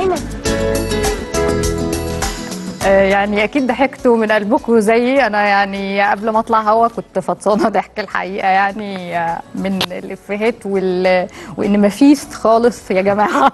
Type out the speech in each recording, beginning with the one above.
ايمن آه، يعني اكيد ضحكتوا من قلبكم زيي انا يعني قبل ما اطلع هوا كنت فطسانه ضحك الحقيقه يعني آه، من الافيهات وال... وان مفيش خالص يا جماعه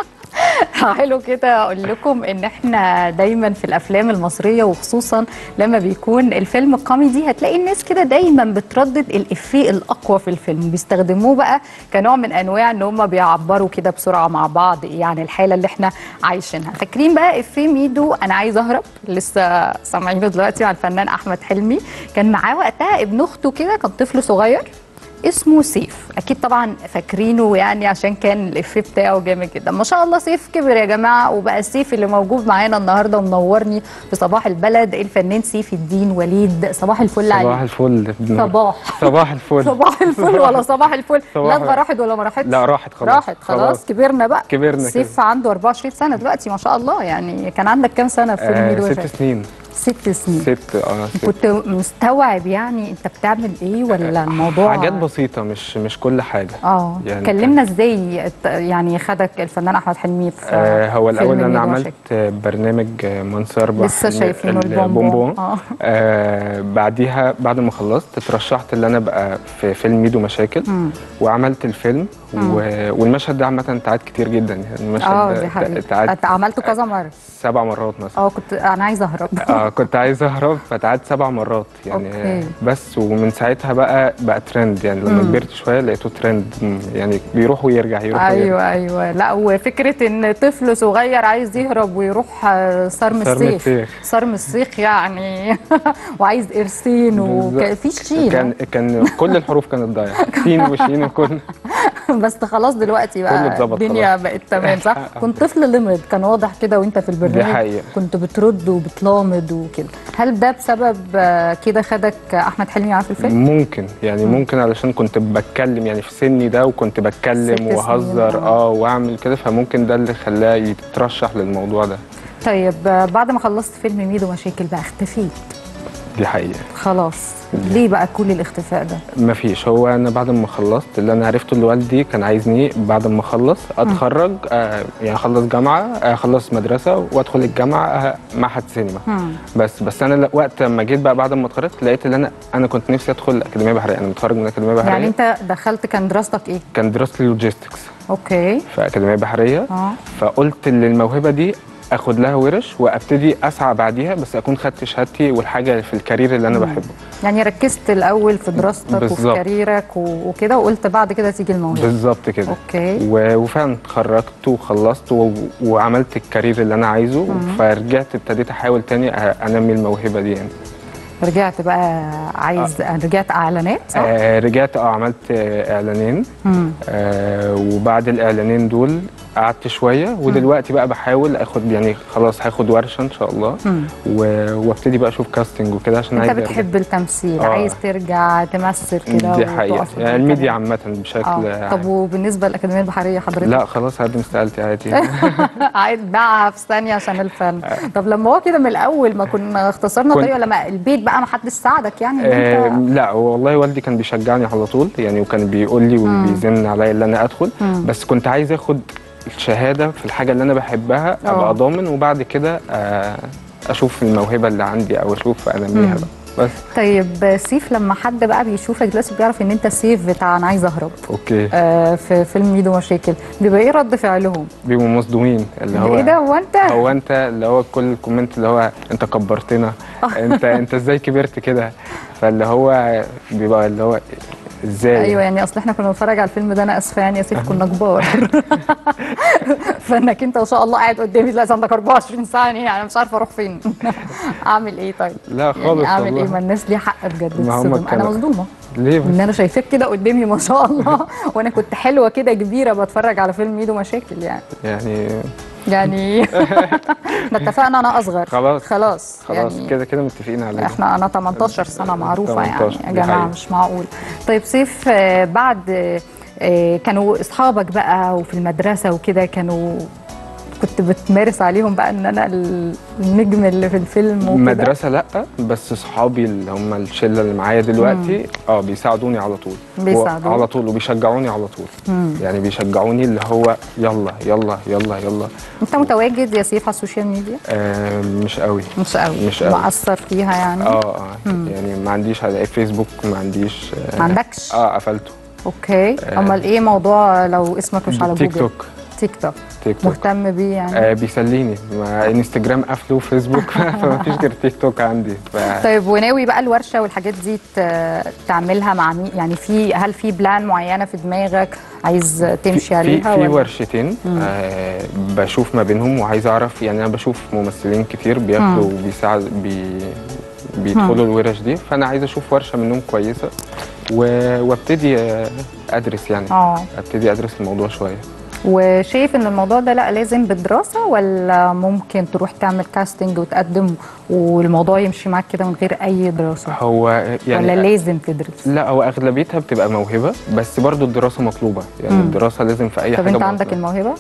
حلو كده اقول لكم ان احنا دايما في الافلام المصريه وخصوصا لما بيكون الفيلم كوميدي هتلاقي الناس كده دايما بتردد الافيه الاقوى في الفيلم بيستخدموه بقى كنوع من انواع ان هم بيعبروا كده بسرعه مع بعض ايه عن الحاله اللي احنا عايشينها فاكرين بقى افيه ميدو انا عايز اهرب لسه سامعينه دلوقتي مع الفنان احمد حلمي كان معاه وقتها ابن اخته كده كان طفل صغير اسمه سيف اكيد طبعا فاكرينه يعني عشان كان الافيه بتاعه جامد جدا ما شاء الله سيف كبر يا جماعه وبقى السيف اللي موجود معانا النهارده ومنورني في صباح البلد الفنان سيف الدين وليد صباح الفل صباح عليك الفل صباح صباح الفل صباح الفل ولا صباح الفل صباح لا راحت ولا ما راحتش لا راحت خلاص راحت خلاص, خلاص. كبرنا بقى كبرنا سيف عنده 24 سنه دلوقتي ما شاء الله يعني كان عندك كام سنه في فيلم آه ميدو ست وشاف؟ سنين ست سنين ست اه ست كنت مستوعب يعني انت بتعمل ايه ولا الموضوع حاجات بسيطة مش مش كل حاجة اه يعني كلمنا ازاي ات- يعني خدك الفنان احمد حلمي في آه هو فيلم الأول أنا ميدو عملت وشاك؟ آه، برنامج آه، من سيربح لسه شايفينه البونبون. البونبون آه. آه بعديها بعد ما خلصت اترشحت ان انا ابقى في فيلم ميدو مشاكل مم. وعملت الفيلم و... والمشهد ده عامة اتعاد كتير جدا يعني المشهد اه ده دي حقيقة اتعاد أت- عملته كذا مرة سبع مرات مثلا اه كنت انا عايزة اهرب اه كنت عايز اهرب فتعاد سبع مرات يعني أوكي. بس ومن ساعتها بقى بقى ترند يعني لما مم. كبرت شويه لقيته ترند مم، يعني بيروح ويرجع يروح ويرجع ايوه ايوه لا وفكرة ان طفل صغير عايز يهرب ويروح آه، صرم صرم السيف السيخ. صرم السيخ يعني وعايز قرصين بالظبط. وفي شين كان كان كل الحروف كانت ضايعه سين وشين وكل بس خلاص دلوقتي كله بقى اتظبط الدنيا بقت تمام صح كنت طفل لمد كان واضح كده وانت في البرنامج دي حقيقة. كنت بترد وبتلامد وكده هل ده بسبب آه، كده خدك احمد حلمي معاه في الفيلم ممكن يعني ممكن علشان كنت بتكلم يعني في سني ده وكنت ست بتكلم سنين، واهزر آه. اه واعمل كده فممكن ده اللي خلاه يترشح للموضوع ده طيب آه، بعد ما خلصت فيلم ميدو مشاكل بقى اختفيت دي حقيقه خلاص ليه بقى كل الاختفاء ده مفيش هو انا بعد ما خلصت اللي انا عرفته اللي والدي كان عايزني بعد ما اخلص اتخرج آه يعني اخلص جامعه آه، اخلص مدرسه وادخل الجامعه آه معهد سينما مم. بس بس انا ل- وقت ما جيت بقى بعد ما اتخرجت لقيت ان انا انا كنت نفسي ادخل اكاديميه بحريه انا متخرج من اكاديميه بحريه يعني انت دخلت كان دراستك ايه كان دراستي لوجيستكس اوكي في اكاديميه بحريه اه فقلت ان الموهبه دي اخد لها ورش وابتدي اسعى بعديها بس اكون خدت شهادتي والحاجه في الكارير اللي انا بحبه يعني ركزت الاول في دراستك وفي بالظبط. كاريرك و- وكده وقلت بعد كده تيجي الموهبه بالظبط كده اوكي و- وفعلا اتخرجت وخلصت و... وعملت الكارير اللي انا عايزه فرجعت ابتديت احاول تاني أ- انمي الموهبه دي يعني رجعت بقى عايز رجعت اعلانات صح؟ آه رجعت اه عملت آه اعلانين مم. آه وبعد الاعلانين دول قعدت شويه ودلوقتي بقى بحاول اخد يعني خلاص هاخد ورشه ان شاء الله مم. و- وابتدي بقى اشوف كاستنج وكده عشان انت عايز أرجع. بتحب التمثيل آه. عايز ترجع تمثل كده دي حقيقه وتقف يعني قدام الميديا الكاميرا. عامه بشكل اه طب عام. وبالنسبه للاكاديميه البحريه حضرتك لا خلاص هقدم استقالتي عادي عايز باعها في ثانيه عشان الفن طب لما هو كده من الاول ما كنا اختصرنا كنت- طريق ولا ما البيت بقى ما حدش ساعدك يعني ان آه انت لا والله والدي كان بيشجعني على طول يعني وكان بيقول لي وبيزن عليا ان انا ادخل مم. بس كنت عايز اخد الشهاده في الحاجه اللي انا بحبها آه. ابقى ضامن وبعد كده آه اشوف الموهبه اللي عندي او اشوف انميها مم. بقى بس طيب سيف لما حد بقى بيشوفك دلوقتي بيعرف ان انت سيف بتاع انا عايز اهرب اوكي آه في فيلم ميدو مشاكل بيبقى ايه رد فعلهم؟ بيبقوا مصدومين اللي هو ايه ده هو انت؟ هو انت اللي هو كل الكومنت اللي هو انت كبرتنا انت انت ازاي كبرت كده فاللي هو بيبقى اللي هو ازاي ايوه يعني اصل احنا كنا بنتفرج على الفيلم ده انا اسفه يعني يا سيف كنا كبار فانك انت ما شاء الله قاعد قدامي دلوقتي عندك 24 سنه يعني انا مش عارفه اروح فين اعمل ايه طيب؟ لا خالص يعني اعمل والله. ايه ما الناس ليها حق بجد ما هم تتصدم انا كانوا- مصدومه ليه بس ان انا شايفاك كده قدامي ما شاء الله وانا كنت حلوه كده كبيره بتفرج على فيلم ميدو مشاكل يعني يعني يعني احنا اتفقنا انا اصغر خلاص. خلاص خلاص يعني كده كده متفقين على ده احنا انا 18 سنه معروفه يعني 18 يا دي جماعه حقيقة. مش معقول طيب سيف آه، بعد آه، كانوا اصحابك بقى وفي المدرسه وكده كانوا كنت بتمارس عليهم بقى ان انا ال- النجم اللي في الفيلم وكده مدرسه لا بس صحابي اللي هم الشله اللي معايا دلوقتي اه بيساعدوني على طول بيساعدوك. و- على طول وبيشجعوني على طول مم. يعني بيشجعوني اللي هو يلا يلا يلا يلا انت متواجد يا سيف على السوشيال ميديا آه مش قوي مش قوي مش قوي. مؤثر فيها يعني اه اه يعني ما عنديش على فيسبوك ما عنديش آه ما عندكش اه قفلته اوكي آه. امال ايه موضوع لو اسمك مش على تيك جوجل توك تيك توك تيك توك مهتم بيه يعني آه بيسليني ما انستجرام قافله وفيسبوك فما فيش غير تيك توك عندي ف... طيب وناوي بقى الورشه والحاجات دي ت- تعملها مع مين يعني في هل في بلان معينه في دماغك عايز تمشي في عليها في ولا ورشتين آه بشوف ما بينهم وعايز اعرف يعني انا بشوف ممثلين كتير بياخدوا وبيساعد بي بيدخلوا الورش دي فانا عايز اشوف ورشه منهم كويسه و... وابتدي آه، ادرس يعني اه ابتدي ادرس الموضوع شويه وشايف ان الموضوع ده لا لازم بالدراسه ولا ممكن تروح تعمل كاستنج وتقدم والموضوع يمشي معاك كده من غير اي دراسه هو يعني ولا لازم تدرس لا هو اغلبيتها بتبقى موهبه بس برضو الدراسه مطلوبه يعني مم. الدراسه لازم في اي طب حاجه انت عندك مطلوبة. الموهبه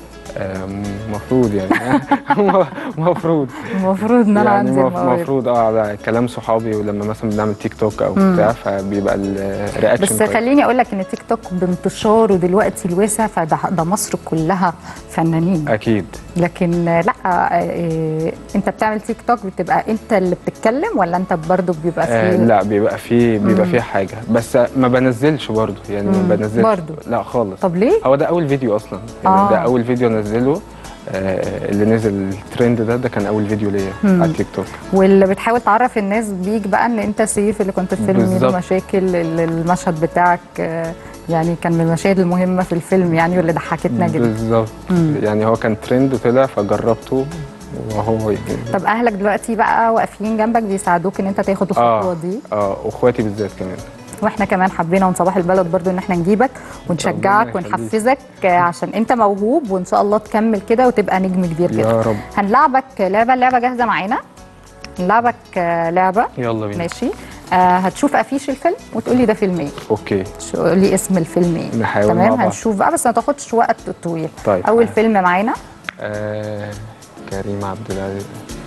المفروض يعني المفروض المفروض ان انا يعني عندي الموهبه المفروض اه على كلام صحابي ولما مثلا بنعمل تيك توك او بتاع فبيبقى الرياكشن بس خليني اقول لك ان تيك توك بانتشاره دلوقتي الواسع فده ده مصر كلها فنانين اكيد لكن لا آه، انت بتعمل تيك توك بتبقى انت اللي بتتكلم ولا انت برضو بيبقى آه فيه لا بيبقى فيه بيبقى فيه حاجه بس ما بنزلش برضو يعني ما بنزلش برضو؟ لا خالص طب ليه؟ هو ده اول فيديو اصلا يعني آه. ده اول فيديو انزله آه اللي نزل الترند ده ده كان اول فيديو ليا على التيك توك واللي بتحاول تعرف الناس بيك بقى ان انت سيف اللي كنت في فيلم ميدو بالظبط. مشاكل ال- المشهد بتاعك آه، يعني كان من المشاهد المهمه في الفيلم يعني واللي ضحكتنا جدا بالظبط يعني هو كان ترند وطلع فجربته وهو يعني طب اهلك دلوقتي بقى واقفين جنبك بيساعدوك ان انت تاخد الخطوه دي اه واخواتي بالذات كمان واحنا كمان حبينا من صباح البلد برضو ان احنا نجيبك ونشجعك ربنا يخليك. ونحفزك آه، عشان انت موهوب وان شاء الله تكمل كده وتبقى نجم كبير كده يا رب هنلعبك لعبه اللعبه جاهزه معانا نلعبك آه، لعبه يلا بينا ماشي آه هتشوف افيش الفيلم وتقولي ده فيلم ايه اوكي قولي اسم الفيلم ايه نحاول مع تمام بعض. هنشوف بقى بس ما تاخدش وقت طويل طيب. اول آه. فيلم معانا آه كريم عبد العزيز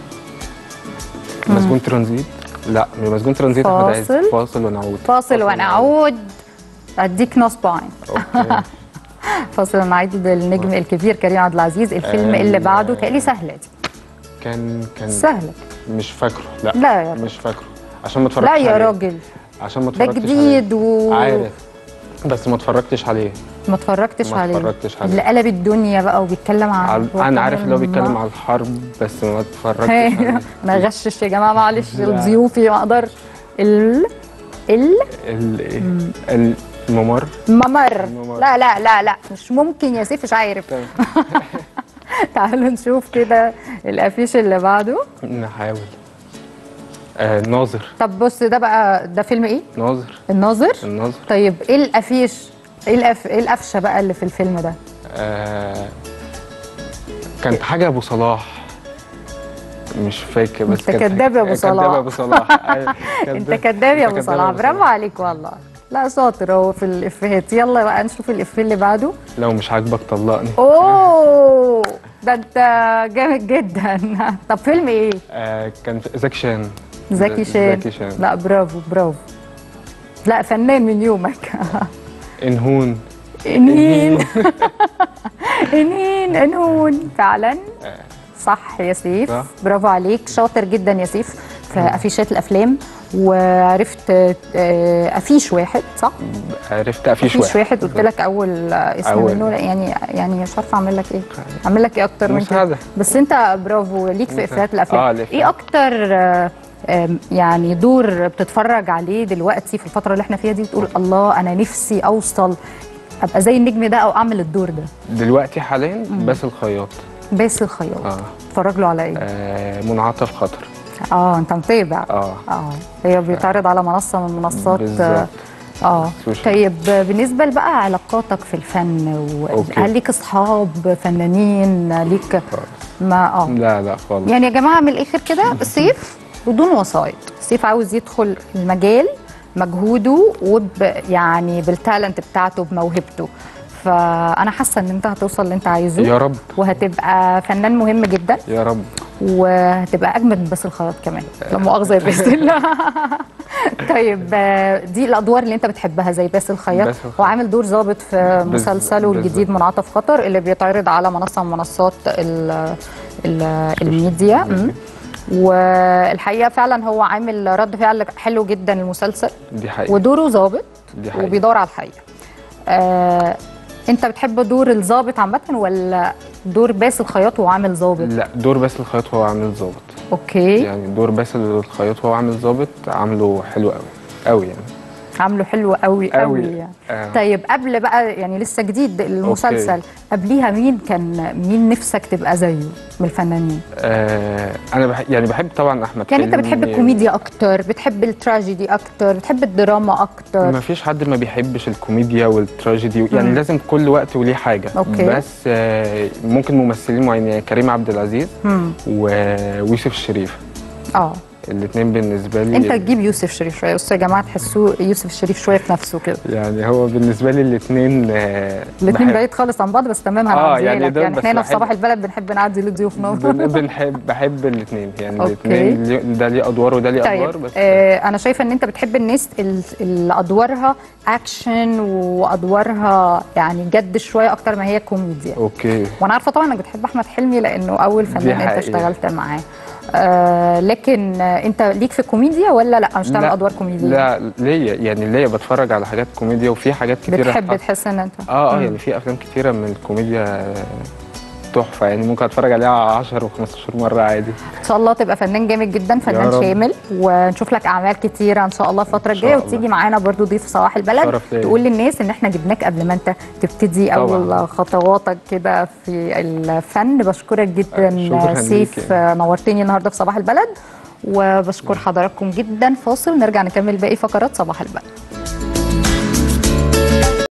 مسجون ترانزيت لا مش مسجون ترانزيت احمد عز فاصل. فاصل ونعود فاصل ونعود اديك نصبين اوكي فاصل ونعود بالنجم الكبير كريم عبد العزيز الفيلم آه. اللي بعده تقلي سهله دي كان كان سهله مش فاكره لا لا يا مش فاكره عشان ما اتفرجتش لا يا عليه. راجل عشان ما ده اتفرجتش جديد و عليه. عارف بس ما اتفرجتش عليه ما اتفرجتش ما عليه اتفرجتش عليه. اللي قلب الدنيا بقى وبيتكلم عن عل- انا عارف اللي هو بيتكلم على الحرب بس ما اتفرجتش عليه انا غشش يا جماعه معلش لا. ضيوفي ما اقدرش ال ال ال- إيه؟ الممر ممر الممر. لا لا لا لا مش ممكن يا سيف مش عارف تمام. تعالوا نشوف كده الافيش اللي بعده نحاول آه ناظر طب بص ده بقى ده فيلم ايه ناظر الناظر الناظر طيب ايه الافيش ايه الأف... ايه القفشه بقى اللي في الفيلم ده آه كانت حاجه ابو صلاح مش فاكر بس أنت كانت كداب يا أبو كداب صلاح. يا ابو صلاح أيوة، انت كداب. كداب يا ابو كداب صلاح برافو عليك والله لا شاطر هو في الافيهات يلا بقى نشوف الافيه اللي بعده لو مش عاجبك طلقني اوه ده انت جامد جدا طب فيلم ايه آه كان في- زكي شان زكي شان زكي شان لا برافو برافو لا فنان من يومك انهون انهين انهين انهون فعلا صح يا سيف صح. برافو عليك شاطر جدا يا سيف في افيشات الافلام وعرفت آه، افيش واحد صح؟ عرفت افيش افيش واحد واحد قلت لك اول اسم أول. منه لا، يعني يعني مش عارفه اعمل لك ايه اعمل لك ايه اكتر من كده مساعدة. بس انت برافو ليك في مساعدة. افيهات الافلام آه، الإفيهات. ايه اكتر آه، آم، يعني دور بتتفرج عليه دلوقتي في الفتره اللي احنا فيها دي بتقول الله انا نفسي اوصل ابقى زي النجم ده او اعمل الدور ده دلوقتي حاليا بس الخياط باسل الخياط اه, اتفرج له على ايه آه منعطف خطر اه انت متابع اه اه هي بيتعرض على منصه من منصات بالظبط. اه سوشيال. طيب بالنسبه بقى علاقاتك في الفن أوكي. وهل ليك اصحاب فنانين ليك ما اه لا لا خالص يعني يا جماعه من الاخر كده سيف بدون وسايط سيف عاوز يدخل المجال مجهوده وب يعني بالتالنت بتاعته بموهبته فانا حاسه ان انت هتوصل اللي انت عايزه يا رب وهتبقى فنان مهم جدا يا رب وهتبقى اجمد من باسل الخياط كمان لا مؤاخذه يا باسل طيب آه، دي الادوار اللي انت بتحبها زي باسل الخياط باسل الخياط. وعامل دور ظابط في بز- مسلسله بالظبط. الجديد منعطف خطر اللي بيتعرض على منصه من منصات ال ال الميديا مم. والحقيقه فعلا هو عامل رد فعل حلو جدا المسلسل دي حقيقة ودوره ظابط دي حقيقة وبيدور على الحقيقه آه، انت بتحب دور الظابط عامه ولا دور باسل الخياط وهو عامل ظابط لا دور باسل الخياط هو عامل ظابط اوكي يعني دور باسل الخياط هو عامل ظابط عامله حلو قوي قوي يعني عامله حلو قوي قوي, قوي. يعني. آه. طيب قبل بقى يعني لسه جديد المسلسل قبليها مين كان مين نفسك تبقى زيه من الفنانين آه انا بح يعني بحب طبعا احمد كان انت حلمي. بتحب الكوميديا اكتر بتحب التراجيدي اكتر بتحب الدراما اكتر ما فيش حد ما بيحبش الكوميديا والتراجيدي يعني مم. لازم كل وقت وليه حاجه أوكي. بس آه ممكن ممثلين معينين يعني كريم عبد العزيز مم. و- ويوسف الشريف اه الاثنين بالنسبه لي انت تجيب يوسف شريف شويه بصوا يا جماعه تحسوه يوسف الشريف شويه في نفسه كده يعني هو بالنسبه لي الاثنين آه الاثنين بحب- بعيد خالص عن بعض بس تمام آه، هنعديها يعني لك دول يعني بس احنا هنا في بحب- صباح البلد بنحب نعدي لضيوفنا بن- بنحب بحب الاثنين يعني أوكي. الاثنين ليه- ده ليه ادوار وده ليه ادوار طيب بس آه انا شايفه ان انت بتحب الناس ال- اللي ادوارها اكشن وادوارها يعني جد شويه اكتر ما هي كوميديا اوكي وانا عارفه طبعا انك بتحب احمد حلمي لانه اول فنان انت حقيقة. اشتغلت معاه آه لكن آه انت ليك في كوميديا ولا لا مش تعمل لا، ادوار كوميديه لا ليا يعني ليا بتفرج على حاجات كوميديا وفي حاجات كتيره بتحب حق- تحس ان انت اه اه مم. يعني في افلام كتيره من الكوميديا تحفه يعني ممكن اتفرج عليها 10 و15 مره عادي ان شاء الله تبقى فنان جامد جدا فنان رب. شامل ونشوف لك اعمال كتيره ان شاء الله الفتره إن شاء الجايه الله. وتيجي معانا برضو ضيف صباح البلد شرف ليا. تقول للناس ان احنا جبناك قبل ما انت تبتدي طبعاً. اول خطواتك كده في الفن بشكرك جدا شكراً سيف ليكي. نورتني النهارده في صباح البلد وبشكر حضراتكم جدا فاصل نرجع نكمل باقي فقرات صباح البلد